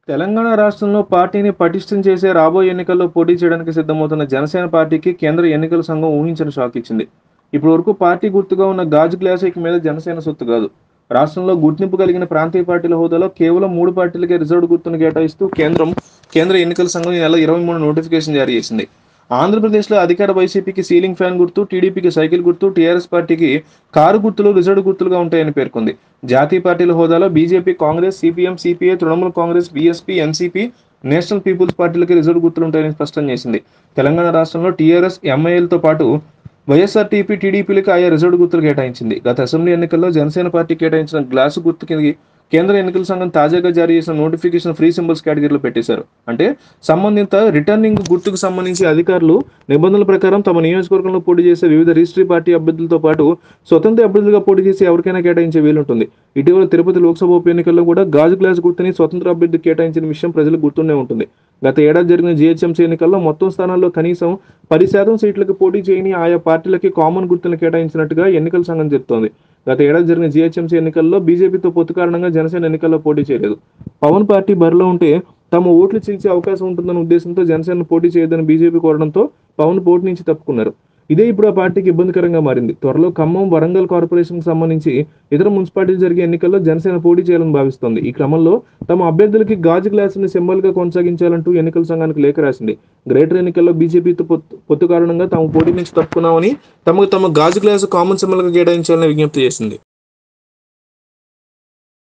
తెలంగాణ రాష్ట్రంలో పార్టీని పటిష్టం చేసే రాబోయే ఎన్నికల్లో పోటీ చేయడానికి సిద్ధమవుతున్న జనసేన పార్టీకి కేంద్ర ఎన్నికల సంఘం ఊహించని షాక్ ఇచ్చింది ఇప్పటి వరకు పార్టీ గుర్తుగా ఉన్న గాజు గ్లాసిక్ మీద జనసేన సొత్తు కాదు రాష్ట్రంలో గుర్తింపు కలిగిన ప్రాంతీయ పార్టీల హోదాలో కేవలం మూడు పార్టీలకే రిజర్వ్డ్ గుర్తును కేటాయిస్తూ కేంద్రం కేంద్ర ఎన్నికల సంఘం ఈ నెల ఇరవై మూడు నోటిఫికేషన్ జారీ చేసింది ఆంధ్రప్రదేశ్లో అధికార వైసీపీకి సీలింగ్ ఫ్యాన్ గుర్తు టీడీపీకి సైకిల్ గుర్తు టీఆర్ఎస్ పార్టీకి కారు గుర్తులు రిజర్వ్డ్ గుర్తులుగా ఉంటాయని పేర్కొంది జాతీయ పార్టీల హోదాలో BJP Congress CPM CPI Trinamool Congress BSP NCP national people's పార్టీలకి రిజర్వ్ గుర్తులు ఉంటాయని స్పష్టం చేసింది తెలంగాణ రాష్ట్రంలో టీఆర్ఎస్ ఎంఐఎల్తో పాటు వైఎస్ఆర్టీపీ టీడీపీలకు ఆయా రిజర్వ్డ్ గుర్తులు కేటాయించింది గత అసెంబ్లీ ఎన్నికల్లో జనసేన పార్టీ కేటాయించిన గ్లాసు గుర్తు కింద కేంద్ర ఎన్నికల సంఘం తాజాగా జారీ చేసిన నోటిఫికేషన్ ఫ్రీ సింబల్స్ కేటగిరీలో పెట్టేశారు అంటే సంబంధిత రిటర్నింగ్ గుర్తుకు సంబంధించి అధికారులు నిబంధనల ప్రకారం తమ నియోజకవర్గంలో పోటీ చేసే వివిధ రిజిస్ట్రీ పార్టీ అభ్యర్థులతో పాటు స్వతంత్ర అభ్యర్థులుగా పోటీ చేసి ఎవరికైనా కేటాయించే వీలుంటుంది ఇటీవల తిరుపతి లోక్సభ ఉప ఎన్నికల్లో కూడా గాజు గ్లాస్ గుర్తుని స్వతంత్ర అభ్యర్థికి కేటాయించిన విషయం ప్రజలకు గుర్తుండే ఉంటుంది గత ఏడాది జరిగిన జీహెచ్ఎంసీ ఎన్నికల్లో మొత్తం స్థానాల్లో కనీసం పది శాతం సీట్లకు పోటీ చేయని ఆయా పార్టీలకి కామన్ గుర్తులను కేటాయించినట్టుగా ఎన్నికల సంఘం చెప్తోంది గత ఏడాది జరిగిన జీహెచ్ఎంసీ ఎన్నికల్లో బీజేపీతో పొత్తు కారణంగా జనసేన ఎన్నికల్లో పోటీ చేయలేదు పవన్ పార్టీ బరిలో ఉంటే తమ ఓట్లు చీల్చే అవకాశం ఉంటుందన్న ఉద్దేశంతో జనసేన పోటీ చేయదని బీజేపీ కోరడంతో పవన్ పోటీ నుంచి తప్పుకున్నారు ఇదే ఇప్పుడు ఆ పార్టీకి ఇబ్బందికరంగా మారింది త్వరలో ఖమ్మం వరంగల్ కార్పొరేషన్కి సంబంధించి ఇతర మున్సిపాలిటీలు జరిగే ఎన్నికల్లో జనసేన పోటీ చేయాలని భావిస్తోంది ఈ క్రమంలో తమ అభ్యర్థులకి గాజు గ్లాసుని సింబల్ గా కొనసాగించాలంటూ ఎన్నికల సంఘానికి లేఖ రాసింది గ్రేటర్ ఎన్నికల్లో బీజేపీతో పొత్తు పొత్తు కారణంగా తాము పోటీ నుంచి తప్పుకున్నామని తమకు తమ గాజు గ్లాసు కామన్ సింబల్ గా కేటాయించాలని విజ్ఞప్తి చేసింది